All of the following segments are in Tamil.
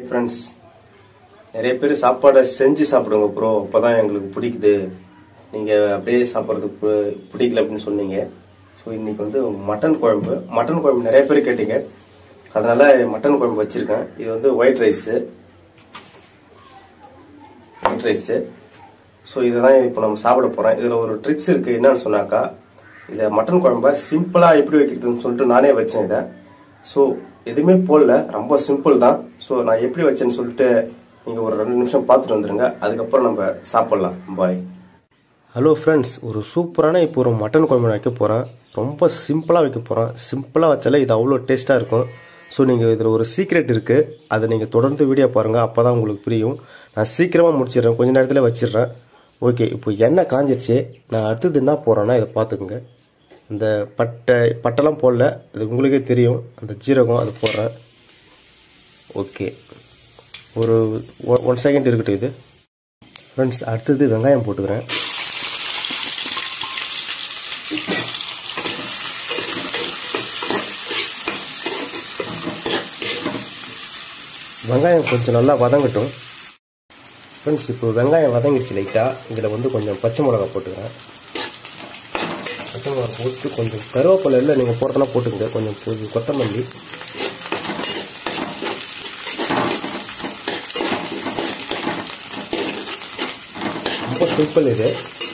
ஃப்ரெண்ட்ஸ் நிறைய பேர் சாப்பாடை செஞ்சு சாப்பிடுங்க ப்ரோ அப்பதான் எங்களுக்கு பிடிக்குது நீங்க அப்படியே சாப்பிட்றதுக்கு பு- பிடிக்கல அப்படின்னு சொன்னீங்க ஸோ இன்னைக்கு வந்து மட்டன் குழம்பு மட்டன் குழம்பு நிறைய பேர் கேட்டீங்க அதனால மட்டன் குழம்பு வச்சிருக்கேன் இது வந்து white rice white rice so இதுதான் இப்போ நம்ம சாப்பிட போறோம் இதுல ஒரு ட்ரிக்ஸ் இருக்கு என்னன்னு சொன்னாக்கா இதை மட்டன் குழம்ப சிம்பிளா எப்படி வைக்கிறதுன்னு சொல்லிட்டு நானே வச்சேன் இதை ஸோ எதுவுமே போடல ரொம்ப சிம்பிள் தான் ஸோ நான் எப்படி வச்சேன்னு சொல்லிட்டு நீங்க ஒரு ரெண்டு நிமிஷம் பார்த்துட்டு வந்துருங்க அதுக்கப்புறம் நம்ம சாப்பிடலாம் பாய் ஹலோ ஃப்ரெண்ட்ஸ் ஒரு சூப்பரான இப்போ ஒரு மட்டன் குழம்பு நான் வைக்க போகிறேன் ரொம்ப சிம்பிளாக வைக்க போகிறேன் சிம்பிளாக வச்சாலே இது அவ்வளோ டேஸ்ட்டாக இருக்கும் ஸோ நீங்கள் இதில் ஒரு சீக்ரெட் இருக்குது அதை நீங்கள் தொடர்ந்து வீடியோ பாருங்கள் அப்போ தான் உங்களுக்கு புரியும் நான் சீக்கிரமாக முடிச்சிடுறேன் கொஞ்ச நேரத்தில் வச்சிடுறேன் ஓகே இப்போ எண்ணெய் காஞ்சிருச்சு நான் அடுத்தது என்ன போகிறேன்னா இதை பார்த்துக்குங்க இந்த பட்டை பட்டைலாம் போடல அது உங்களுக்கே தெரியும் அந்த ஜீரகம் அது போடுறேன் ஓகே ஒரு ஒன் செகண்ட் இருக்கட்டும் இது ஃப்ரெண்ட்ஸ் அடுத்தது வெங்காயம் போட்டுக்கிறேன் வெங்காயம் கொஞ்சம் நல்லா வதங்கட்டும் ஃப்ரெண்ட்ஸ் இப்போ வெங்காயம் வதங்கிடுச்சு லைட்டாக இதில் வந்து கொஞ்சம் பச்சை மிளகா போட்டுக்கிறேன் பச்சை மிளகா போட்டு கொஞ்சம் கருவேப்பிலை இல்லை நீங்கள் போடுறதெல்லாம் போட்டுங்க கொஞ்சம் கொஞ்சம் கொத்தமல்லி ரொம்ப சிம்பிள் இது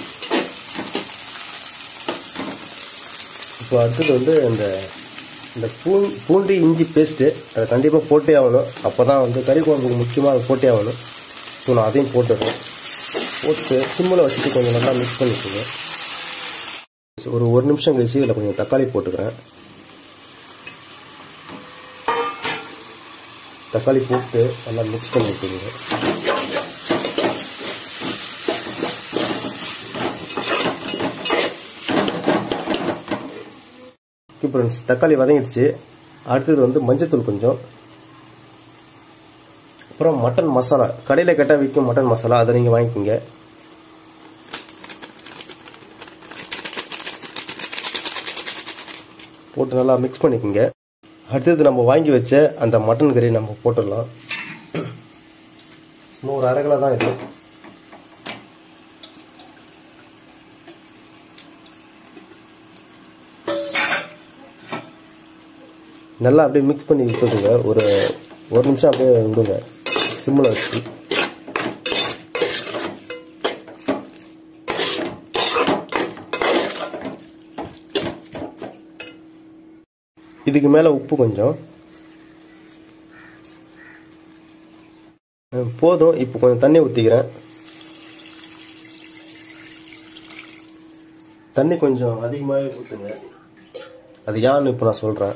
இப்போ அடுத்தது வந்து இந்த இந்த பூ பூண்டு இஞ்சி பேஸ்ட்டு அதை கண்டிப்பாக போட்டே ஆகணும் அப்போ தான் வந்து கறி குழம்புக்கு முக்கியமாக அதை போட்டே ஆகணும் ஸோ நான் அதையும் போட்டுடுறேன் போட்டு சிம்மில் வச்சுட்டு கொஞ்சம் நல்லா மிக்ஸ் பண்ணிக்கோங்க ஒரு ஒரு நிமிஷம் கழிச்சு இதில் கொஞ்சம் தக்காளி போட்டுக்கிறேன் தக்காளி போட்டு நல்லா மிக்ஸ் பண்ணி வச்சுக்கோங்க ஓகே ஃப்ரெண்ட்ஸ் தக்காளி வதங்கிடுச்சு அடுத்தது வந்து மஞ்சத்தூள் கொஞ்சம் அப்புறம் மட்டன் மசாலா கடையில் கேட்டால் விற்கும் மட்டன் மசாலா அதை நீங்கள் வாங்கிக்கோங்க போட்டு நல்லா மிக்ஸ் பண்ணிக்கோங்க அடுத்தது நம்ம வாங்கி வச்ச அந்த மட்டன் கறி நம்ம போட்டுடலாம் சும்மா ஒரு அரை கிலோ தான் இது நல்லா அப்படியே மிக்ஸ் பண்ணி விட்டுடுங்க ஒரு ஒரு நிமிஷம் அப்படியே விடுங்க சிம்மில் வச்சு இதுக்கு மேலே உப்பு கொஞ்சம் அஹ் போதும் இப்போ கொஞ்சம் தண்ணி ஊற்றிக்கிறேன் தண்ணி கொஞ்சம் அதிகமாகவே ஊற்றுங்க அது ஏன்னு இப்போ நான் சொல்கிறேன்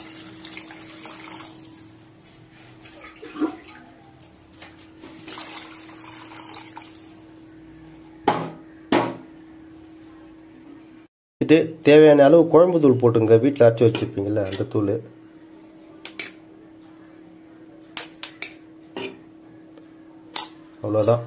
இது தேவையான அளவு குழம்பு தூள் போட்டுங்க வீட்டில் அரைச்சி வச்சுருப்பீங்கள்ல அந்த தூள் அவ்வளோதான்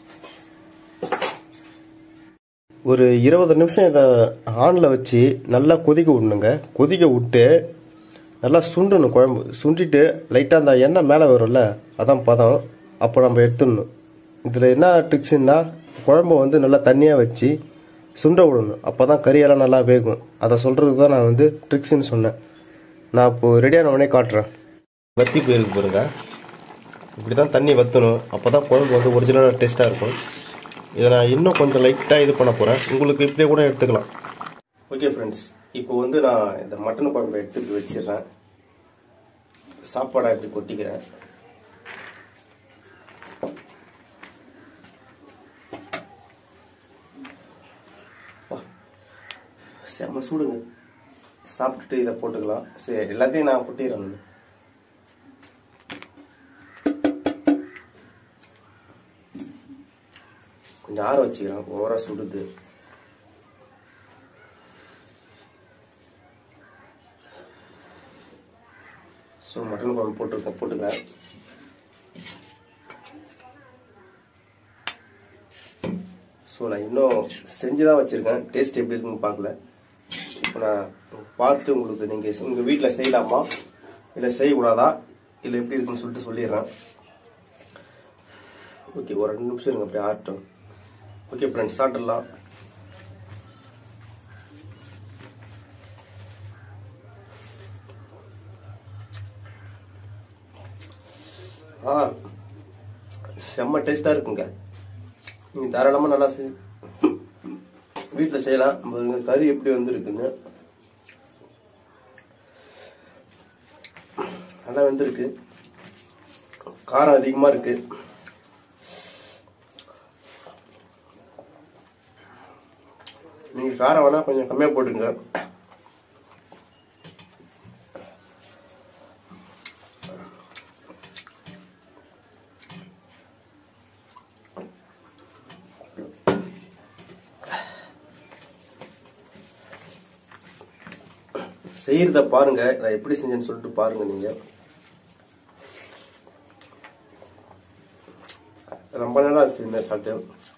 ஒரு இருபது நிமிஷம் இதை ஆனில் வச்சு நல்லா கொதிக்க விடணுங்க கொதிக்க விட்டு நல்லா சுண்டணும் குழம்பு சுண்டிட்டு லைட்டாக அந்த எண்ணெய் மேலே வரும்ல அதான் பதம் அப்போ நம்ம எடுத்துடணும் இதில் என்ன ட்ரிக்ஸ்னா குழம்பு வந்து நல்லா தண்ணியாக வச்சு சுண்ட விடணும் அப்போ தான் கறியெல்லாம் நல்லா வேகும் அதை சொல்கிறதுக்கு தான் நான் வந்து ட்ரிக்ஸ்ன்னு சொன்னேன் நான் இப்போது ரெடியான உடனே காட்டுறேன் வத்தி போயிருக்கு பாருங்க இப்படி தான் தண்ணி வற்றணும் அப்போ தான் குழம்பு வந்து ஒரிஜினலாக டேஸ்ட்டாக இருக்கும் இதை நான் இன்னும் கொஞ்சம் லைட்டாக இது பண்ண போகிறேன் உங்களுக்கு இப்படியே கூட எடுத்துக்கலாம் ஓகே ஃப்ரெண்ட்ஸ் இப்போ வந்து நான் இந்த மட்டன் குழம்பு எடுத்து வச்சிடுறேன் சாப்பாடை இப்படி கொட்டிக்கிறேன் செம்ம சூடுங்க சாப்பிட்டுட்டு இதை போட்டுக்கலாம் சரி எல்லாத்தையும் நான் கொட்டிடுறேன் நானு. கொஞ்சம் ஆற வச்சுக்கிறேன் ஓவரா சுடுது ஸோ மட்டன் குழம்பு போட்டுருக்கேன் போட்டுக்கிறேன் ஸோ நான் இன்னும் செஞ்சு தான் வச்சுருக்கேன் டேஸ்ட் எப்படி இருக்குன்னு பார்க்கல இப்போ நான் பார்த்துட்டு உங்களுக்கு நீங்கள் உங்கள் வீட்டில் செய்யலாமா இல்லை செய்யக்கூடாதா இல்லை எப்படி இருக்குன்னு சொல்லிட்டு சொல்லிடுறேன் ஓகே ஒரு ரெண்டு நிமிஷம் இருங்க அப்படியே ஆகட்டும் ஓகே ஃப்ரெண்ட்ஸ் சாப்பிடலாம் ஆ செம்ம டேஸ்டா இருக்குங்க நீங்க தாராளமா நல்லா செய் வீட்டில் செய்யலாம் பாருங்க கறி எப்படி வந்திருக்குன்னு நல்லா வந்திருக்கு காரம் அதிகமா இருக்கு நீங்க காரம் வேணா கொஞ்சம் கம்மியா போட்டுங்க செய்யறத பாருங்க நான் எப்படி செஞ்சேன்னு சொல்லிட்டு பாருங்க நீங்க ரொம்ப நேரம் ஆச்சு இந்த சாப்பிட்டு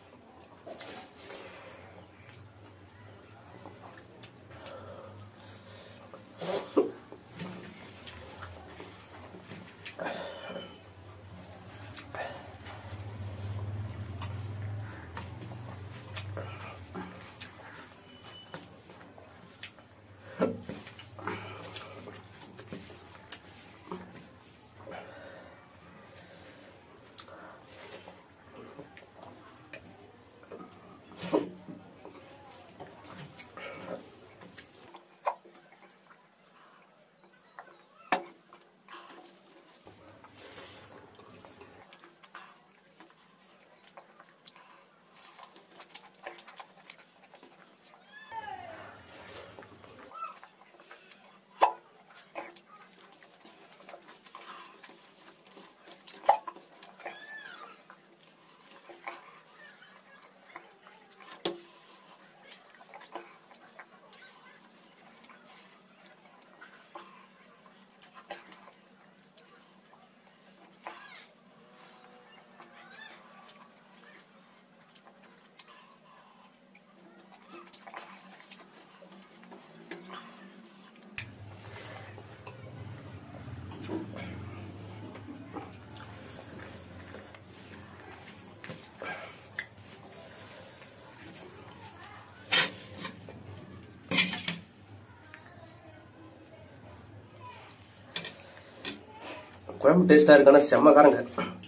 குழம்பு டேஸ்டா இருக்கான செம்ம காரங்க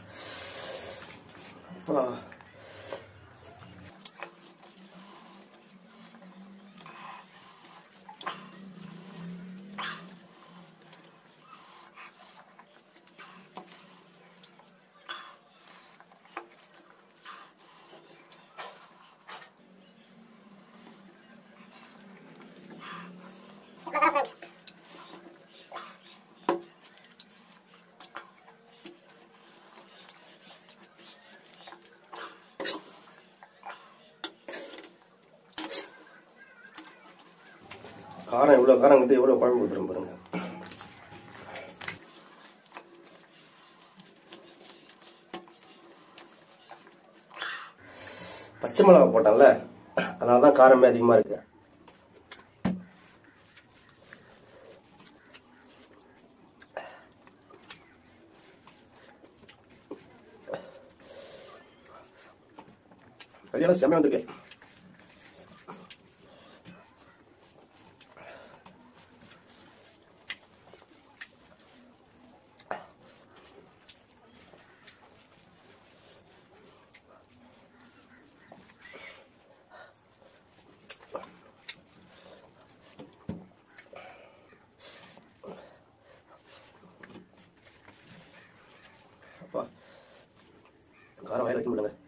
அப்பா. காரம் எவ்வளவு காரம் இருக்குது எவ்வளவு குழம்பு ஊத்துறோம் பாருங்க பச்சை மிளகா போட்டேன்ல அதனாலதான் காரமே அதிகமா இருக்கு கல்யாணம் செம்மையா வந்திருக்கு அப்பா காரம் வாயில வைக்க முடியலங்க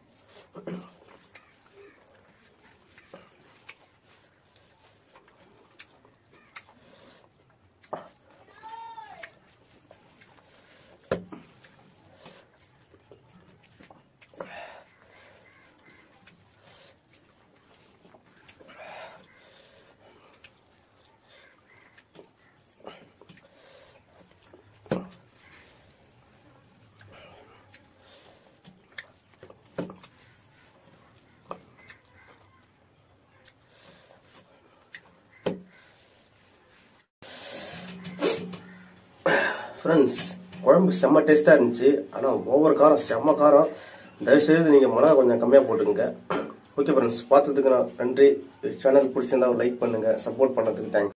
ஃப்ரெண்ட்ஸ் குழம்பு செம்ம டேஸ்டா இருந்துச்சு ஆனா ஓவர் காரம் செம்ம காரம் தயவுசெய்து நீங்கள் மிளகா கொஞ்சம் கம்மியாக போட்டுக்கங்க ஓகே ஃப்ரெண்ட்ஸ் பார்த்ததுக்கு நான் நன்றி சேனல் பிடிச்சிருந்தா ஒரு லைக் பண்ணுங்கள் சப்போர்ட் பண்ணதுக்கு தேங்க்ஸ்